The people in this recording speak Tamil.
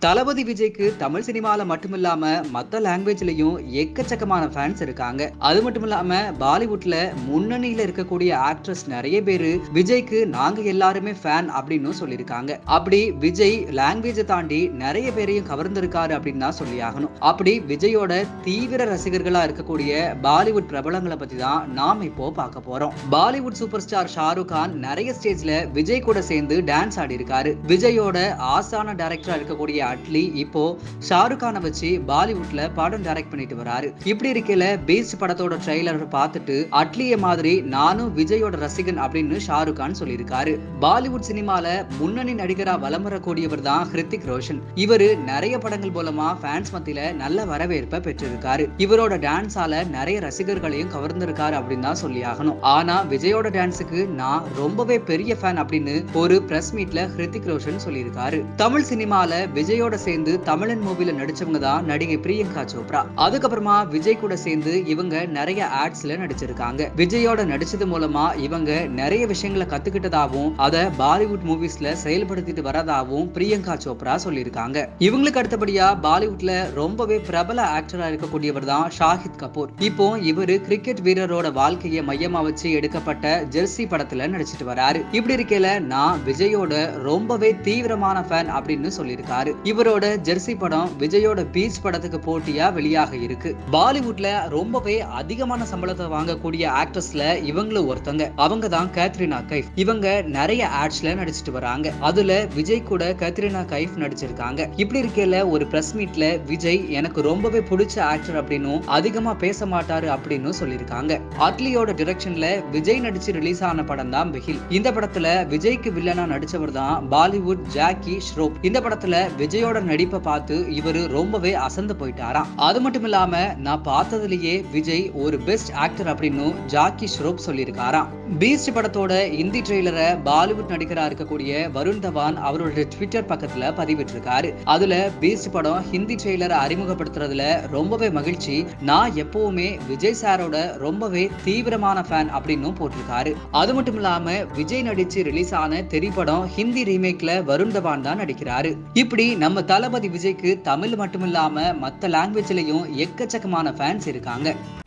தளபதி விஜய்க்கு தமிழ் சினிமால மட்டுமில்லாம மத்த லாங்குவேஜ்லயும் எக்கச்சக்கமான ஃபேன்ஸ் இருக்காங்க அது மட்டும் இல்லாம பாலிவுட்ல முன்னணியில இருக்கக்கூடிய ஆக்ட்ரஸ் நிறைய பேரு விஜய்க்கு நாங்க எல்லாருமே ஃபேன் அப்படின்னு சொல்லியிருக்காங்க அப்படி விஜய் லாங்குவேஜை தாண்டி நிறைய பேரையும் கவர்ந்திருக்காரு அப்படின்னு தான் சொல்லி ஆகணும் அப்படி விஜயோட தீவிர ரசிகர்களா இருக்கக்கூடிய பாலிவுட் பிரபலங்களை பத்தி தான் நாம் இப்போ பார்க்க போறோம் Bollywood super star Shahrukh Khan நிறைய ஸ்டேஜ்ல விஜய் கூட சேர்ந்து டான்ஸ் ஆடி இருக்காரு விஜயோட ஆசான டைரக்டரா இருக்கக்கூடிய அட்லி இப்போ ஷாருக் கானை வச்சு பாலிவுட்ல படம் டைரக்ட் பண்ணிட்டு வராரு இப்படி இருக்கையில பீஸ்ட் படத்தோட ட்ரெய்லர் பார்த்துட்டு அட்லிய மாதிரி நானும் விஜயோட ரசிகன் அப்படின்னு ஷாருக் கான் சொல்லியிருக்காரு பாலிவுட் சினிமால முன்னணி நடிகரா வலம் வரக்கூடியவர் தான் ஹிருத்திக் ரோஷன் இவரு நிறைய படங்கள் மூலமா ஃபேன்ஸ் மத்தியில நல்ல வரவேற்பை பெற்றிருக்காரு இவரோட டான்ஸால நிறைய ரசிகர்களையும் கவர்ந்திருக்காரு அப்படின்னு தான் சொல்லி ஆகணும் ஆனா விஜயோட டான்ஸுக்கு நான் ரொம்பவே பெரிய ஃபேன் அப்படின்னு ஒரு பிரஸ் மீட்ல ஹிருத்திக் ரோஷன் சொல்லியிருக்காரு தமிழ் சினிமால விஜயோட சேர்ந்து தமிழன் மூவில நடிச்சவங்க தான் நடிகை பிரியங்கா சோப்ரா அதுக்கப்புறமா விஜய் கூட சேர்ந்து இவங்க நிறைய ஆட்ஸ்ல நடிச்சிருக்காங்க விஜயோட நடிச்சது மூலமா இவங்க நிறைய விஷயங்களை கத்துக்கிட்டதாவும் அத பாலிவுட் மூவிஸ்ல செயல்படுத்திட்டு வரதாவும் பிரியங்கா சோப்ரா சொல்லியிருக்காங்க இவங்களுக்கு அடுத்தபடியா பாலிவுட்ல ரொம்பவே பிரபல ஆக்டரா இருக்கக்கூடியவர் தான் ஷாஹித் கபூர் இப்போ இவரு கிரிக்கெட் வீரரோட வாழ்க்கையை மையமா வச்சு எடுக்கப்பட்ட ஜெர்சி படத்துல நடிச்சிட்டு வராரு இப்படி இருக்கையில நான் விஜயோட ரொம்பவே தீவிரமான ஃபேன் அப்படின்னு சொல்லியிருக்காரு இவரோட ஜெர்சி படம் விஜயோட பீச் படத்துக்கு போட்டியா வெளியாக இருக்கு பாலிவுட்ல ரொம்பவே அதிகமான சம்பளத்தை வாங்கக்கூடிய ஆக்ட்ரஸ்ல இவங்களும் ஒருத்தங்க அவங்க தான் கேத்ரினா கைஃப் இவங்க நிறைய ஆட்ஸ்ல நடிச்சிட்டு வராங்க அதுல விஜய் கூட கேத்ரினா கைஃப் நடிச்சிருக்காங்க இப்படி இருக்கையில ஒரு பிரஸ் மீட்ல விஜய் எனக்கு ரொம்பவே பிடிச்ச ஆக்டர் அப்படின்னும் அதிகமா பேச மாட்டாரு அப்படின்னு சொல்லியிருக்காங்க அட்லியோட டிரெக்ஷன்ல விஜய் நடிச்சு ரிலீஸ் ஆன படம் தான் பிகில் இந்த படத்துல விஜய்க்கு வில்லனா நடிச்சவர் தான் பாலிவுட் ஜாக்கி ஷ்ரோப் இந்த படத்துல விஜயோட நடிப்பை பார்த்து இவரு ரொம்பவே அசந்து போயிட்டாராம் அது மட்டும் இல்லாம நான் பார்த்ததுலயே விஜய் ஒரு பெஸ்ட் ஆக்டர் அப்படின்னு ஜாக்கி ஷ்ரோப் சொல்லியிருக்காராம் பீஸ்ட் படத்தோட இந்தி ட்ரெய்லரை பாலிவுட் நடிகரா இருக்கக்கூடிய வருண் தவான் அவரோட ட்விட்டர் பக்கத்துல பதிவிட்டிருக்காரு அதுல பீஸ்ட் படம் ஹிந்தி ட்ரெய்லரை அறிமுகப்படுத்துறதுல ரொம்பவே மகிழ்ச்சி நான் எப்பவுமே விஜய் சாரோட ரொம்பவே தீவிரமான ஃபேன் அப்படின்னு போட்டிருக்காரு அது மட்டும் இல்லாம விஜய் நடிச்சு ரிலீஸ் ஆன தெரி படம் ஹிந்தி ரீமேக்ல வருண் தவான் தான் நடிக்கிறாரு இப்படி நம்ம தளபதி விஜய்க்கு தமிழ் மட்டும் இல்லாம மத்த லாங்குவேஜ்லயும் எக்கச்சக்கமான ஃபேன்ஸ் இருக்காங்க